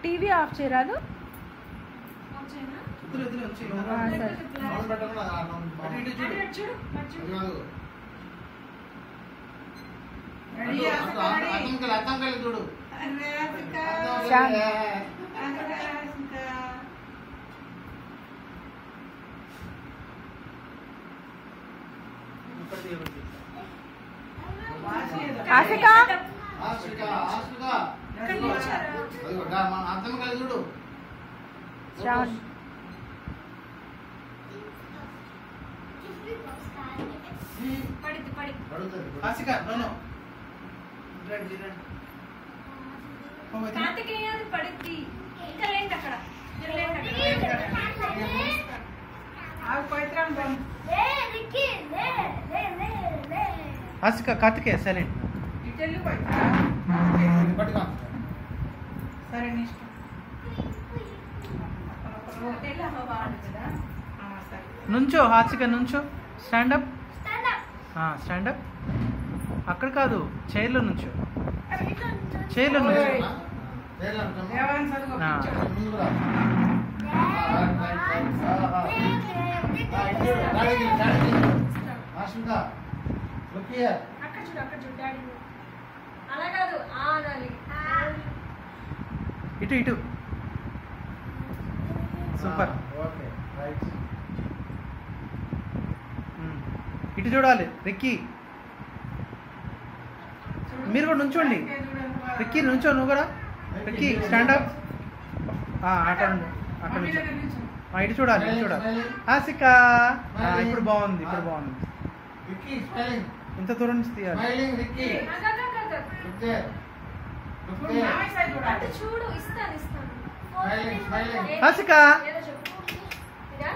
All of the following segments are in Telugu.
టీవీ ఆఫ్ చేయరాదు వచ్చేనా? వద్దులే, వద్దులే, వచ్చేయ్. ఆ, సరే సౌండ్ పెట్టకుండా ఆ నౌన్ అటు ఇటు అటు చూడు. ఇటు చూడు అటు చూడు అది కాదు. రెడీ, అటు, ఆశిక, అటు, రెడీ. అద్దంకెళ్ళి, అద్దంకెళ్ళి చూడు అరే, ఆశిక. శాంత్. అరే, ఆశిక. ఒకటి, ఒకటి. వాసి ఏదో. ఆశిక ఆశిక, ఆశిక. ఇక్కడ నిల్చోరా. అదిగో, డా, మా అద్దంకెళ్ళి చూడు శ్రావణ్ పడిద్ది పడి అడుగుతుంది ఆశిక, no, no. రండి, రండి. ఓ, వదిన. కార్తికేయ అది పడిద్ది ఇంకా లేండి అక్కడ మీరు లేండి అక్కడ ఆగు, పవిత్రాన్ని పంపు. ఆశిక కార్తికేయ సైలెంట్ ఇటు వెళ్ళు, పవిత్ర. పట్టుకో సరే నీ ఇష్టం. హోటల్ హవా ఆడుతుందా ఆ, సరే. నుంచో హాసిక నుంచో స్టాండప్ స్టాండప్ అక్కడ కాదు చైర్లో నుంచో చైర్లో నుంచో దేవాన్ని చదువు ఆ. కూర్చో. ముందుకు రా. Right, right, right. ఆహా. ఆ, ఇటు చూడు. డాడీకి, డాడీకి. ఆశిక, look here. అక్కడ చూడు అక్కడ చూడు డాడీ అలా కాదు ఆ అనాలి ఇటు ఇటు సూపర్ ఆ, ఓకే, రైట్. ఉమ్. ఇటు చూడాలి రిక్కీ చూడు. మీరు కూడా నుంచోండి. ఇంకా చూడు ఎంత బాగా- రిక్కీ నుంచో నువ్వు కూడా రిక్కీ స్టాండప్ అక్కడ ఉండు. అక్కడ మమ్మీ నుంచో దగ్గర నిల్చో. ఆ, ఇటు చూడాలి ఇటు చూడాలి Smiling, ఆశిక ఆ, ఇప్పుడు బాగుంది ఇప్పుడు బాగుంది Ricky, smiling. ఇంత దూరం నుంచి తీయాలి Smiling, Ricky. అక్కడ అక్కడ అక్కడ Look there. Look చూడు, there. మామయ్య సైడ్ చూడాలి. అటు చూడు ఇస్తాను ఇస్తాను Smiling, smiling. ఏది? హాసిక. ఏదో చెప్పు ఇదా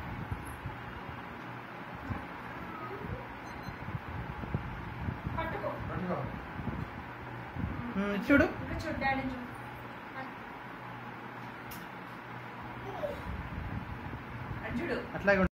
పట్టుకో పట్టుకో. ఉమ్, ఇటు చూడు ఇంకా చూడు డాడీ చూడు అది చూడు అట్లాగే